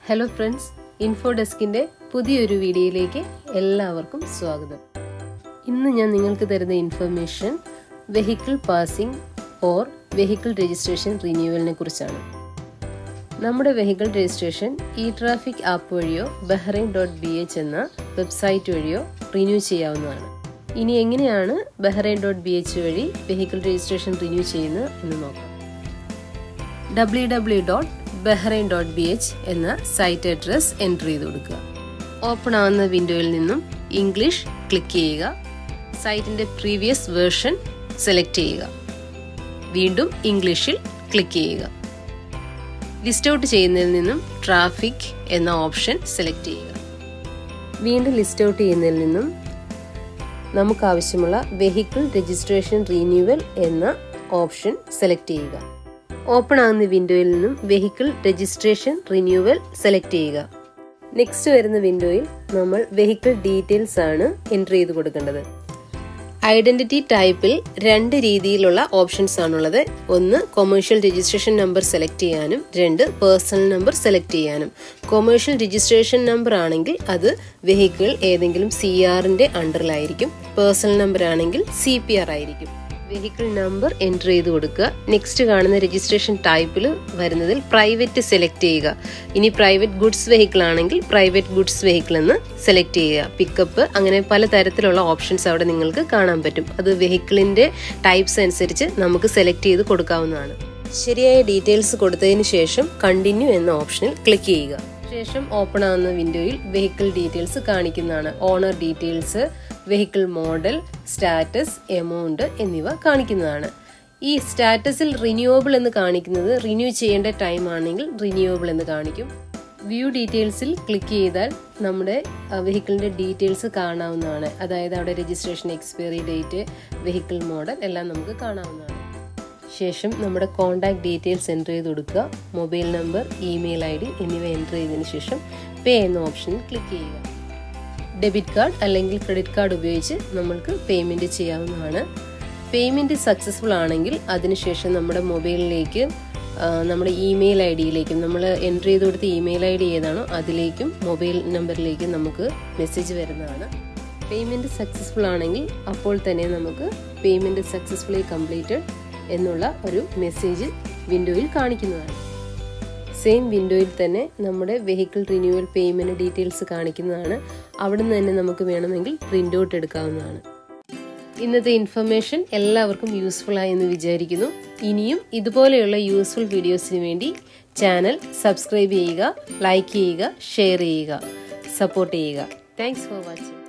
hello friends info ഡെസ്കിൻ്റെ പുതിയൊരു വീഡിയോയിലേക്ക് എല്ലാവർക്കും സ്വാഗതം ഇന്ന് ഞാൻ നിങ്ങൾക്ക് തരുന്ന information vehicle passing or vehicle registration റിന്യൂവലിനെ കുറിച്ചാണ് നമ്മുടെ vehicle registration e traffic app വഴിയോ ബഹ്റൈൻ ഡോട്ട് ബി എച്ച് എന്ന വെബ്സൈറ്റ് വഴിയോ റിന്യൂ ചെയ്യാവുന്നതാണ് ഇനി എങ്ങനെയാണ് ബഹ്റൈൻ ഡോട്ട് ബി എച്ച് വഴി വെഹിക്കിൾ രജിസ്ട്രേഷൻ റിന്യൂ ചെയ്യുന്നത് എന്ന് നോക്കാം W W dot Bahrain dot B H എന്ന സൈറ്റ് അഡ്രസ് എൻ്റർ ചെയ്ത് കൊടുക്കുക ഓപ്പൺ ആവുന്ന വിൻഡോയിൽ നിന്നും ഇംഗ്ലീഷ് ക്ലിക്ക് ചെയ്യുക സൈറ്റിൻ്റെ പ്രീവിയസ് വേർഷൻ സെലക്ട് ചെയ്യുക വീണ്ടും ഇംഗ്ലീഷിൽ ക്ലിക്ക് ചെയ്യുക ലിസ്റ്റ് ഔട്ട് ചെയ്യുന്നതിൽ നിന്നും ട്രാഫിക് എന്ന ഓപ്ഷൻ സെലക്ട് ചെയ്യുക വീണ്ടും ലിസ്റ്റ് ഔട്ട് ചെയ്യുന്നതിൽ നിന്നും നമുക്ക് ആവശ്യമുള്ള വെഹിക്കിൾ രജിസ്ട്രേഷൻ റീന്യൂവൽ എന്ന ഓപ്ഷൻ സെലക്ട് ചെയ്യുക ഓപ്പൺ ആകുന്ന വിൻഡോയിൽ നിന്നും വെഹിക്കിൾ രജിസ്ട്രേഷൻ റിന്യൂവൽ സെലക്ട് ചെയ്യുക നെക്സ്റ്റ് വരുന്ന വിൻഡോയിൽ നമ്മൾ വെഹിക്കിൾ ഡീറ്റെയിൽസ് ആണ് എൻ്റർ ചെയ്ത് കൊടുക്കേണ്ടത് ഐഡന്റിറ്റി ടൈപ്പിൽ രണ്ട് രീതിയിലുള്ള ഓപ്ഷൻസ് ആണുള്ളത് ഒന്ന് കൊമേഴ്ഷ്യൽ രജിസ്ട്രേഷൻ നമ്പർ സെലക്ട് ചെയ്യാനും രണ്ട് പേഴ്സണൽ നമ്പർ സെലക്ട് ചെയ്യാനും കൊമേഴ്ഷ്യൽ രജിസ്ട്രേഷൻ നമ്പർ ആണെങ്കിൽ അത് വെഹിക്കിൾ ഏതെങ്കിലും സി ആറിന്റെ അണ്ടറിലായിരിക്കും പേഴ്സണൽ നമ്പർ ആണെങ്കിൽ സി പി ആർ ആയിരിക്കും വെഹിക്കിൾ നമ്പർ എൻ്റർ ചെയ്ത് കൊടുക്കുക നെക്സ്റ്റ് കാണുന്ന രജിസ്ട്രേഷൻ ടൈപ്പിൽ വരുന്നതിൽ പ്രൈവറ്റ് സെലക്ട് ചെയ്യുക ഇനി പ്രൈവറ്റ് ഗുഡ്സ് വെഹിക്കിൾ ആണെങ്കിൽ പ്രൈവറ്റ് ഗുഡ്സ് വെഹിക്കിൾ എന്ന് സെലക്ട് ചെയ്യുക പിക്കപ്പ് അങ്ങനെ പല തരത്തിലുള്ള ഓപ്ഷൻസ് അവിടെ നിങ്ങൾക്ക് കാണാൻ പറ്റും അത് വെഹിക്കിളിന്റെ ടൈപ്സ് അനുസരിച്ച് നമുക്ക് സെലക്ട് ചെയ്ത് കൊടുക്കാവുന്നതാണ് ശരിയായ ഡീറ്റെയിൽസ് കൊടുത്തതിന് ശേഷം കണ്ടിന്യൂ എന്ന ഓപ്ഷനിൽ ക്ലിക്ക് ചെയ്യുക ശേഷം ഓപ്പൺ ആകുന്ന വിൻഡോയിൽ വെഹിക്കിൾ ഡീറ്റെയിൽസ് കാണിക്കുന്നതാണ് owner details vehicle model status amount എന്നിവ കാണിക്കുന്നതാണ് ഈ സ്റ്റാറ്റസിൽ റിന്യൂവബിൾ എന്ന് കാണിക്കുന്നത് റിന്യൂ ചെയ്യേണ്ട ടൈം ആണെങ്കിൽ റിന്യൂവബിൾ എന്ന് കാണിക്കും വ്യൂ ഡീറ്റെയിൽസിൽ ക്ലിക്ക് ചെയ്താൽ നമ്മുടെ വെഹിക്കിളിന്റെ ഡീറ്റെയിൽസ് കാണാവുന്നതാണ് അതായത് അവിടെ registration expiry date vehicle model എല്ലാം നമുക്ക് കാണാവുന്നതാണ് ശേഷം നമ്മുടെ കോൺടാക്ട് ഡീറ്റെയിൽസ് എൻ്റർ ചെയ്ത് കൊടുക്കുക mobile number email I D എന്നിവ എൻ്റർ ചെയ്തതിനു ശേഷം പേ എന്ന ഓപ്ഷനിൽ ക്ലിക്ക് ചെയ്യുക ഡെബിറ്റ് കാർഡ് അല്ലെങ്കിൽ ക്രെഡിറ്റ് കാർഡ് ഉപയോഗിച്ച് നമ്മൾക്ക് പേയ്മെൻറ്റ് ചെയ്യാവുന്നതാണ് പേയ്മെൻറ്റ് സക്സസ്ഫുൾ ആണെങ്കിൽ അതിനുശേഷം നമ്മുടെ മൊബൈലിലേക്ക് നമ്മുടെ ഇമെയിൽ ഐ ഡിയിലേക്കും നമ്മൾ എൻ്റർ ചെയ്ത് കൊടുത്ത ഇമെയിൽ ഐ ഡി ഏതാണോ അതിലേക്കും മൊബൈൽ നമ്പറിലേക്കും നമുക്ക് മെസ്സേജ് വരുന്നതാണ് പേയ്മെൻറ്റ് സക്സസ്ഫുൾ ആണെങ്കിൽ അപ്പോൾ തന്നെ നമുക്ക് പേയ്മെൻറ്റ് സക്സസ്ഫുള്ളി കംപ്ലീറ്റഡ് എന്നുള്ള ഒരു മെസ്സേജ് വിൻഡോയിൽ കാണിക്കുന്നതാണ് സെയിം വിൻഡോയിൽ തന്നെ നമ്മുടെ വെഹിക്കിൾ റിന്യൂവൽ പേയ്മെന്റ് ഡീറ്റെയിൽസ് കാണിക്കുന്നതാണ് അവിടെ നിന്ന് തന്നെ നമുക്ക് വേണമെങ്കിൽ പ്രിന്റ് ഔട്ട് എടുക്കാവുന്നതാണ് ഇന്നത്തെ ഇൻഫർമേഷൻ എല്ലാവർക്കും യൂസ്ഫുൾ ആയി എന്ന് വിചാരിക്കുന്നു ഇനിയും ഇതുപോലെയുള്ള യൂസ്ഫുൾ വീഡിയോസിന് വേണ്ടി ചാനൽ സബ്സ്ക്രൈബ് ചെയ്യുക ലൈക്ക് ചെയ്യുക ഷെയർ ചെയ്യുക സപ്പോർട്ട് ചെയ്യുക താങ്ക്സ് ഫോർ വാച്ചിങ്